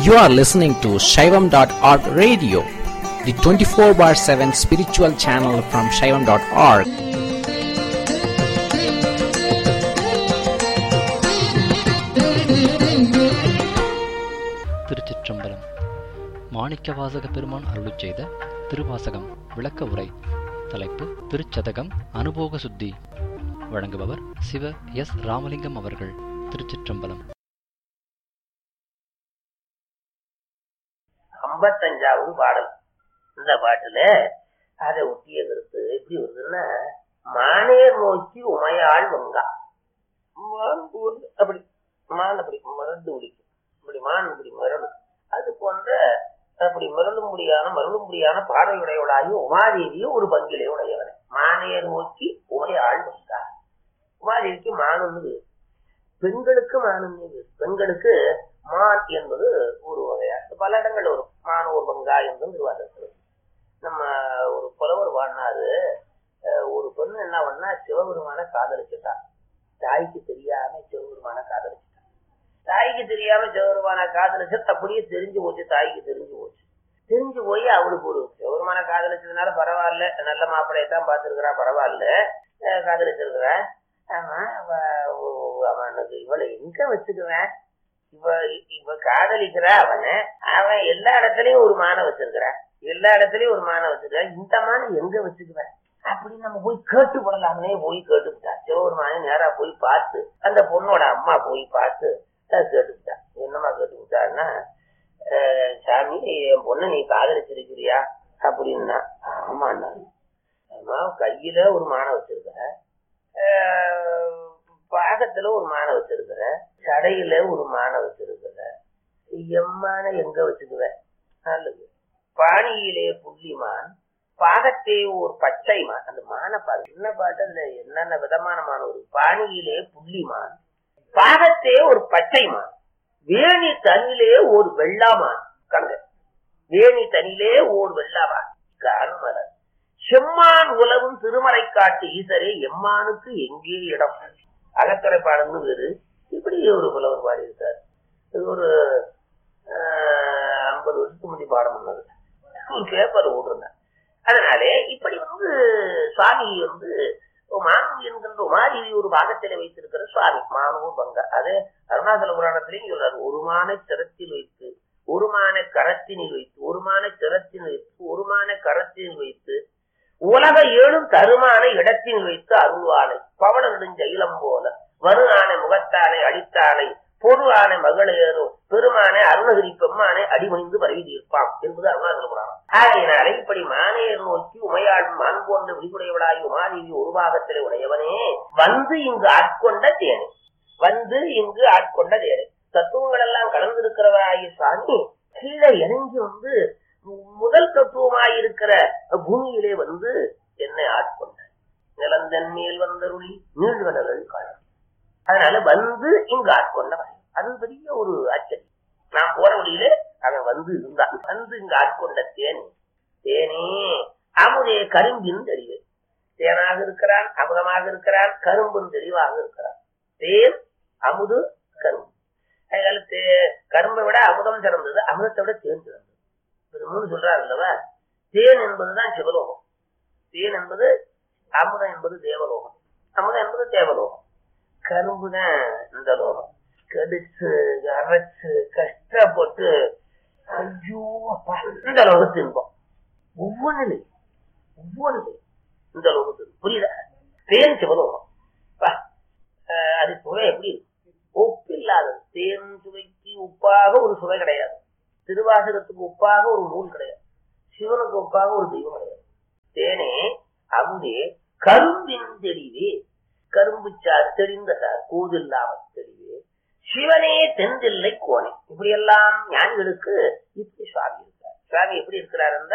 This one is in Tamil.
You are listening to Shaivam.org radio, the 24 bar 7 spiritual channel from Shaivam.org. திருச்சிற்றம்பலம் மாணிக்கவாசக பெருமான் அருளிச் செய்த திருவாசகம் விளக்க உரை தலைப்பு திருச்சதகம் அனுபோக சுத்தி வழங்குபவர் சிவ எஸ் ராமலிங்கம் அவர்கள் திருச்சிற்றம்பலம் ஐம்பத்தஞ்சாவது பாடல் இந்த பாட்டுல அதை ஒட்டிய கருத்து எப்படி வருதுன்னா மானேர் நோக்கி உமையாள் வங்கா மான் போல் அப்படி மான் அப்படி மறந்து பிடிக்கும் இப்படி மான் இப்படி மரணும் அது போன்ற அப்படி மருளும்படியான மருளும்படியான பார்வையுடையவளாகி உமாதேவியும் ஒரு பங்கிலே உடையவனே மானேர் நோக்கி உமையாள் வங்கா உமாதேவிக்கு மானுன்னு பேரு. பெண்களுக்கு மானுன்னு பேரு. பெண்களுக்கு மான் என்பது ஒரு வகையா பல இடங்கள் வரும் மான் ஒரு பங்கா என்று திருவாசகத்தில் நம்ம ஒரு புலவர் பாடினாரு அஹ் ஒரு பொண்ணு என்ன பண்ணா சிவபெருமான காதலிச்சுட்டா தாய்க்கு தெரியாம சிவபெருமான காதலிச்சுட்டா தாய்க்கு தெரியாம சிவபெருமான காதலிச்சு அப்படியே தெரிஞ்சு போச்சு தாய்க்கு தெரிஞ்சு போச்சு தெரிஞ்சு போய் அவளுக்கு ஒரு சிவபெருமான காதலிச்சதுனால பரவாயில்ல நல்ல மாப்பிள்ளையை தான் பார்த்துருக்கிறா பரவாயில்ல அஹ் காதலிச்சிருக்கிறா ஆமா அவ- ஓ- அவனுக்கு இவளை எங்க வச்சுக்குவேன் இவ இவ காதலிக்கிறா அவனை அவன் எல்லா இடத்துலயும் ஒரு மான வச்சிருக்கிறான் எல்லா இடத்துலயும் ஒரு மான வச்சிருக்கான் இந்த மான எங்க வச்சுக்குவேன் அப்படின்னு நம்ம போய் கேட்டு போடலாம்னே போய் கேட்டுக்கிட்டா சிவபெருமானே நேரா போய் பார்த்து அந்த பொண்ணோட அம்மா போய் பார்த்து அஹ் கேட்டுக்கிட்டா என்னம்மா கேட்டுக்கிட்டான்னா அஹ் சாமி என் பொண்ணை நீ காதலிச்சிருக்கிறியா அப்படின்னா ஆமாண்ணா அம்மா கையில ஒரு மான வச்சிருக்கிற ஆஹ் பாகத்துல ஒரு மான வச்சிருக்கிற சடையில ஒரு மான வச்சிருக்கிற எம்மான எங்க வச்சுக்குவ நல்லது பாணியிலே புள்ளிமான் பாகத்தே ஒரு பச்சை மான் அந்த மான பாரு என்ன பாட்டு அதுல என்னென்ன விதமான மான் ஒரு பாணியிலே புள்ளிமான் பாகத்தே ஒரு பச்சை மான் வேணி தனியிலே ஒரு வெள்ளாமான் கங்க வேணி தனியிலே ஒரு வெள்ளாமான் காணுமலர் செம்மான் உலகும் திருமறை காட்டு ஈசரே எம்மானுக்கு எங்கே இடம் அகத்துறை பாடல்னு வேறு இப்படி ஒரு புலவர் பாடியிருக்கார் இது ஒரு ஐம்பது வருஷத்துக்கு முந்தி பாடம் பண்ணது ஒரு பேப்பர் ஓடுறேன் அதனாலே இப்படி வந்து சுவாமி வந்து மானு என்கின்ற உமாதேவி ஒரு பாகத்திலே வைத்திருக்கிற சுவாமி மானூர் பங்க அது அருணாச்சல புராணத்திலையும் சொல்றாரு ஒரு மானை சிரத்தில் வைத்து ஒரு மானை கரத்தினில் வைத்து ஒரு மானை சிரத்தில் வைத்து ஒரு மானை கரத்தினில் வைத்து உலக ஏழும் தருமான இடத்தில் வைத்து அருள்வானை பவன நெடுஞ்செயிலம் போல வரு ஆனை முகத்தானை அழித்தானை பொரு ஆனை மகளேறும் பெருமானை அருணகிரி பெம்மானை அடிமணிந்து பரவி தீர்ப்பான் என்பது அருணாச்சல புராணம் ஆகையினாலே இப்படி மானையர் நோக்கி உமையாள் மான் போன்ற விழிகுடையவளாகி உமாதேவி ஒரு பாகத்திலே உடையவனே வந்து இங்கு ஆட்கொண்ட தேனே வந்து இங்கு ஆட்கொண்ட தேனே தத்துவங்கள் எல்லாம் கலந்திருக்கிறவராகிய சுவாமி கீழே இறங்கி வந்து மு- முதல் தத்துவமாயிருக்கிற பூமியிலே வந்து என்னை ஆட்கொண்ட நிலந்தன் மேல் வந்தருளி நீழ்வனர்கள் காலம் அதனால வந்து இங்கு ஆட்கொண்டவன் அது பெரிய ஒரு ஆச்சரியம் நான் போற வழியிலே அவன் வந்து இருந்தான் வந்து இங்கு ஆட்கொண்ட தேனே தேனே அமுதே கரும்பின் தெளிவு தேனாக இருக்கிறான் அமுதமாக இருக்கிறான் கரும்பும் தெளிவாக இருக்கிறான் தேன் அமுது கரும்பு அதனால தே- கரும்பை விட அமுதம் சிறந்தது அமுதத்தை விட தேன் சிறந்தது இது மூணு சொல்றாரு அல்லவா தேன் என்பதுதான் சிவலோகம் தேன் என்பது அமுதம் என்பது தேவலோகம் அமுதம் என்பது தேவலோகம் கரும்பு தான் இந்த லோகம் கடிச்சு அரைச்சு கஷ்டப்பட்டு ஐயோ அப்பா இந்த லோகத்து இன்பம் ஒவ்வொன்றிலே ஒவ்வொன்றிலே இந்த லோகத்து புரியுதா தேன் சிவலோகம் பா, அஹ் அது சுவை எப்படி இருக்கு? ஒப்பில்லாதது தேன் சுவைக்கு உப்பாக ஒரு சுவை கிடையாது திருவாசகத்துக்கு ஒப்பாக ஒரு நூல் கிடையாது சிவனுக்கு ஒப்பாக ஒரு தெய்வம் கிடையாது தேனே அமுதே கரும்பின் தெளிவே கரும்பு சார் தெளிந்த சார் கூதில்லாமல் தெளிவே சிவனே தென்தில்லை கோணே இப்படி எல்லாம் ஞானிகளுக்கு இப்படி சுவாமி இருக்கார் சுவாமி எப்படி இருக்கிறார் என்றால்